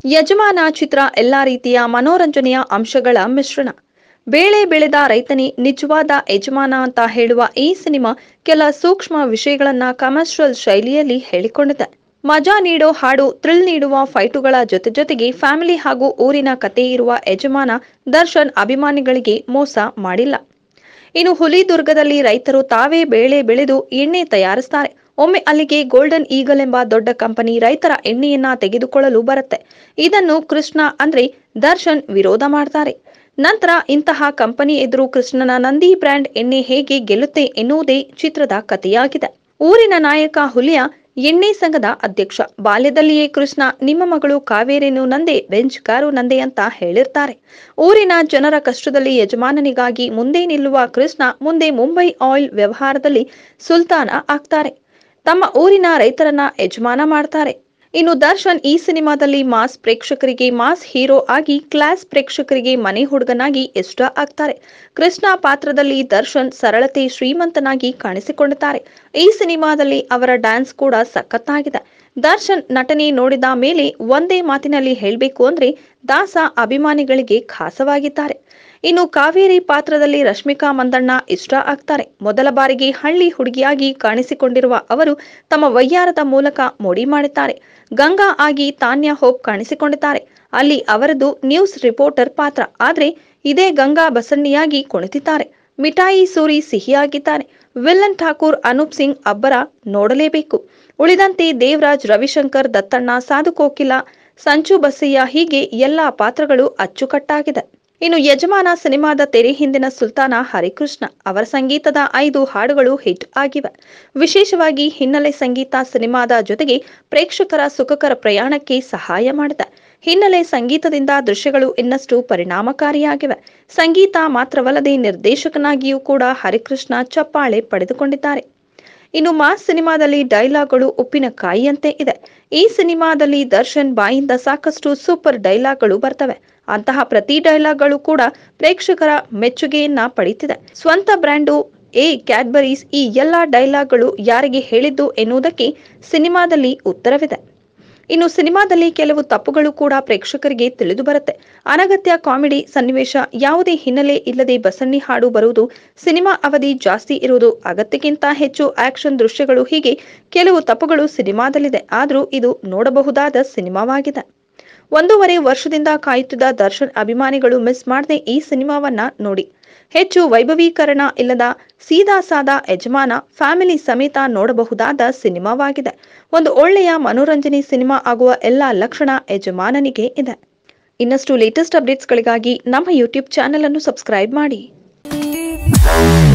ಯಜಮಾನ ಚಿತ್ರ ಎಲ್ಲಾ ರೀತಿಯ ಮನೋರಂಜನೆಯ ಅಂಶಗಳ ಮಿಶ್ರಣ ಬೇಳೆ ಬೆಳೆದ ರೈತನೇ ನಿಜವಾದ ಯಜಮಾನ ಅಂತ ಹೇಳುವ ಈ ಸಿನಿಮಾ ಕೆಲ ಸೂಕ್ಷ್ಮ ವಿಷಯಗಳನ್ನ ಕಮರ್ಷಿಯಲ್ ಶೈಲಿಯಲ್ಲಿ ಹೇಳಿಕೊಂಡಿದೆ ಮಜಾ ನೀಡೋ ಹಾಡು ಥ್ರಿಲ್ ನೀಡುವ ಫೈಟುಗಳ ಜೊತೆ ಜೊತೆಗೆ ಫ್ಯಾಮಿಲಿ ಹಾಗೂ ಊರಿನ ಕತೆ ಇರುವ ಯಜಮಾನ ದರ್ಶನ್ ಅಭಿಮಾನಿಗಳಿಗೆ ಮೋಸ ಮಾಡಿಲ್ಲ ಇನ್ನು ಹುಲಿದುರ್ಗದಲ್ಲಿ ರೈತರು ತಾವೇ ಬೇಳೆ ಬೆಳೆದು ಎಣ್ಣೆ ತಯಾರಿಸ್ತಾರೆ ಒಮ್ಮೆ ಅಲ್ಲಿಗೆ ಗೋಲ್ಡನ್ ಈಗಲ್ ಎಂಬ ದೊಡ್ಡ ಕಂಪನಿ ರೈತರ ಎಣ್ಣೆಯನ್ನ ತೆಗೆದುಕೊಳ್ಳಲು ಬರುತ್ತೆ ಇದನ್ನು ಕೃಷ್ಣ ಅಂದ್ರೆ ದರ್ಶನ್ ವಿರೋಧ ಮಾಡ್ತಾರೆ ನಂತರ ಇಂತಹ ಕಂಪನಿ ಎದುರು ಕೃಷ್ಣನ ನಂದಿ ಬ್ರ್ಯಾಂಡ್ ಎಣ್ಣೆ ಹೇಗೆ ಗೆಲ್ಲುತ್ತೆ ಎನ್ನುವುದೇ ಚಿತ್ರದ ಕಥೆಯಾಗಿದೆ ಊರಿನ ನಾಯಕ ಹುಲಿಯ ಎಣ್ಣೆ ಸಂಘದ ಅಧ್ಯಕ್ಷ ಬಾಲ್ಯದಲ್ಲಿಯೇ ಕೃಷ್ಣ ನಿಮ್ಮ ಮಗಳು ಕಾವೇರಿನು ನಂದೆ ಬೆಂಚ್ ಕಾರು ನಂದೆ ಅಂತ ಹೇಳಿರ್ತಾರೆ ಊರಿನ ಜನರ ಕಷ್ಟದಲ್ಲಿ ಯಜಮಾನನಿಗಾಗಿ ಮುಂದೆ ನಿಲ್ಲುವ ಕೃಷ್ಣ ಮುಂದೆ ಮುಂಬೈ ಆಯಿಲ್ ವ್ಯವಹಾರದಲ್ಲಿ ಸುಲ್ತಾನ ಆಗ್ತಾರೆ ತಮ್ಮ ಊರಿನ ರೈತರನ್ನ ಯಜಮಾನ ಮಾಡ್ತಾರೆ ಇನ್ನು ದರ್ಶನ್ ಈ ಸಿನಿಮಾದಲ್ಲಿ ಮಾಸ್ ಪ್ರೇಕ್ಷಕರಿಗೆ ಮಾಸ್ ಹೀರೋ ಆಗಿ ಕ್ಲಾಸ್ ಪ್ರೇಕ್ಷಕರಿಗೆ ಮನೆ ಹುಡುಗನಾಗಿ ಇಷ್ಟ ಆಗ್ತಾರೆ ಕೃಷ್ಣ ಪಾತ್ರದಲ್ಲಿ ದರ್ಶನ್ ಸರಳತೆ ಶ್ರೀಮಂತನಾಗಿ ಕಾಣಿಸಿಕೊಂಡಿದ್ದಾರೆ ಈ ಸಿನಿಮಾದಲ್ಲಿ ಅವರ ಡ್ಯಾನ್ಸ್ ಕೂಡ ಸಖತ್ತಾಗಿದೆ ದರ್ಶನ್ ನಟನೆ ನೋಡಿದ ಮೇಲೆ ಒಂದೇ ಮಾತಿನಲ್ಲಿ ಹೇಳಬೇಕು ಅಂದ್ರೆ ದಾಸ ಅಭಿಮಾನಿಗಳಿಗೆ ಖಾಸವಾಗಿದ್ದಾರೆ ಇನ್ನು ಕಾವೇರಿ ಪಾತ್ರದಲ್ಲಿ ರಶ್ಮಿಕಾ ಮಂದಣ್ಣ ಇಷ್ಟ ಆಗ್ತಾರೆ ಮೊದಲ ಬಾರಿಗೆ ಹಳ್ಳಿ ಹುಡುಗಿಯಾಗಿ ಕಾಣಿಸಿಕೊಂಡಿರುವ ಅವರು ತಮ್ಮ ವಯ್ಯಾರದ ಮೂಲಕ ಮೋಡಿ ಮಾಡಿದ್ದಾರೆ ಗಂಗಾ ಆಗಿ ತಾನ್ಯಾ ಹೋಪ್ ಕಾಣಿಸಿಕೊಂಡಿದ್ದಾರೆ ಅಲ್ಲಿ ಅವರದು ನ್ಯೂಸ್ ರಿಪೋರ್ಟರ್ ಪಾತ್ರ ಆದ್ರೆ ಇದೇ ಗಂಗಾ ಬಸಣ್ಣಿಯಾಗಿ ಕುಣಿತಿದ್ದಾರೆ ಮಿಠಾಯಿ ಸೂರಿ ಸಿಹಿಯಾಗಿದ್ದಾರೆ ವಿಲ್ಲನ್ ಠಾಕೂರ್ ಅನೂಪ್ ಸಿಂಗ್ ಅಬ್ಬರ ನೋಡಲೇಬೇಕು ಉಳಿದಂತೆ ದೇವರಾಜ್ ರವಿಶಂಕರ್ ದತ್ತಣ್ಣ ಸಾಧು ಕೋಕಿಲ ಸಂಚು ಬಸಯ್ಯ ಹೀಗೆ ಎಲ್ಲಾ ಪಾತ್ರಗಳು ಅಚ್ಚುಕಟ್ಟಾಗಿದೆ ಇನ್ನು ಯಜಮಾನ ಸಿನಿಮಾದ ತೆರೆ ಹಿಂದಿನ ಸುಲ್ತಾನ ಹರಿಕೃಷ್ಣ ಅವರ ಸಂಗೀತದ ಐದು ಹಾಡುಗಳು ಹಿಟ್ ಆಗಿವೆ ವಿಶೇಷವಾಗಿ ಹಿನ್ನೆಲೆ ಸಂಗೀತ ಸಿನಿಮಾದ ಜೊತೆಗೆ ಪ್ರೇಕ್ಷಕರ ಸುಖಕರ ಪ್ರಯಾಣಕ್ಕೆ ಸಹಾಯ ಮಾಡಿದೆ ಹಿನ್ನೆಲೆ ಸಂಗೀತದಿಂದ ದೃಶ್ಯಗಳು ಇನ್ನಷ್ಟು ಪರಿಣಾಮಕಾರಿಯಾಗಿವೆ ಸಂಗೀತ ಮಾತ್ರವಲ್ಲದೆ ನಿರ್ದೇಶಕನಾಗಿಯೂ ಕೂಡ ಹರಿಕೃಷ್ಣ ಚಪ್ಪಾಳೆ ಪಡೆದುಕೊಂಡಿದ್ದಾರೆ ಇನ್ನು ಮಾಸ್ ಸಿನಿಮಾದಲ್ಲಿ ಡೈಲಾಗ್ಗಳು ಉಪ್ಪಿನಕಾಯಿಯಂತೆ ಇದೆ ಈ ಸಿನಿಮಾದಲ್ಲಿ ದರ್ಶನ್ ಬಾಯಿಂದ ಸಾಕಷ್ಟು ಸೂಪರ್ ಡೈಲಾಗ್ಗಳು ಬರ್ತವೆ ಅಂತಹ ಪ್ರತಿ ಡೈಲಾಗ್ಗಳು ಕೂಡ ಪ್ರೇಕ್ಷಕರ ಮೆಚ್ಚುಗೆಯನ್ನ ಪಡೀತಿದೆ ಸ್ವಂತ ಬ್ರ್ಯಾಂಡು ಎ ಕ್ಯಾಡ್ಬರೀಸ್ ಈ ಎಲ್ಲಾ ಡೈಲಾಗ್ಗಳು ಯಾರಿಗೆ ಹೇಳಿದ್ದು ಎನ್ನುವುದಕ್ಕೆ ಸಿನಿಮಾದಲ್ಲಿ ಉತ್ತರವಿದೆ ಇನ್ನು ಸಿನಿಮಾದಲ್ಲಿ ಕೆಲವು ತಪ್ಪುಗಳು ಕೂಡ ಪ್ರೇಕ್ಷಕರಿಗೆ ತಿಳಿದು ಬರುತ್ತೆ ಅನಗತ್ಯ ಕಾಮಿಡಿ ಸನ್ನಿವೇಶ ಯಾವುದೇ ಹಿನ್ನೆಲೆ ಇಲ್ಲದೆ ಬಸಣ್ಣಿ ಹಾಡು ಬರುವುದು ಸಿನಿಮಾ ಅವಧಿ ಜಾಸ್ತಿ ಇರುವುದು ಅಗತ್ಯಕ್ಕಿಂತ ಹೆಚ್ಚು ಆಕ್ಷನ್ ದೃಶ್ಯಗಳು ಹೀಗೆ ಕೆಲವು ತಪ್ಪುಗಳು ಸಿನಿಮಾದಲ್ಲಿದೆ ಆದರೂ ಇದು ನೋಡಬಹುದಾದ ಸಿನಿಮಾವಾಗಿದೆ ಒಂದೂವರೆ ವರ್ಷದಿಂದ ಕಾಯುತ್ತಿದ್ದ ದರ್ಶನ್ ಅಭಿಮಾನಿಗಳು ಮಿಸ್ ಮಾಡದೆ ಈ ಸಿನಿಮಾವನ್ನ ನೋಡಿ ಹೆಚ್ಚು ವೈಭವೀಕರಣ ಇಲ್ಲದ ಸೀದಾ ಸಾದಾ ಯಜಮಾನ ಫ್ಯಾಮಿಲಿ ಸಮೇತ ನೋಡಬಹುದಾದ ಸಿನಿಮಾವಾಗಿದೆ ಒಂದು ಒಳ್ಳೆಯ ಮನೋರಂಜನೆ ಸಿನಿಮಾ ಆಗುವ ಎಲ್ಲಾ ಲಕ್ಷಣ ಯಜಮಾನನಿಗೆ ಇದೆ ಇನ್ನಷ್ಟು ಲೇಟೆಸ್ಟ್ ಅಪ್ಡೇಟ್ಸ್ಗಳಿಗಾಗಿ ನಮ್ಮ ಯೂಟ್ಯೂಬ್ ಚಾನೆಲ್ ಅನ್ನು ಸಬ್ಸ್ಕ್ರೈಬ್ ಮಾಡಿ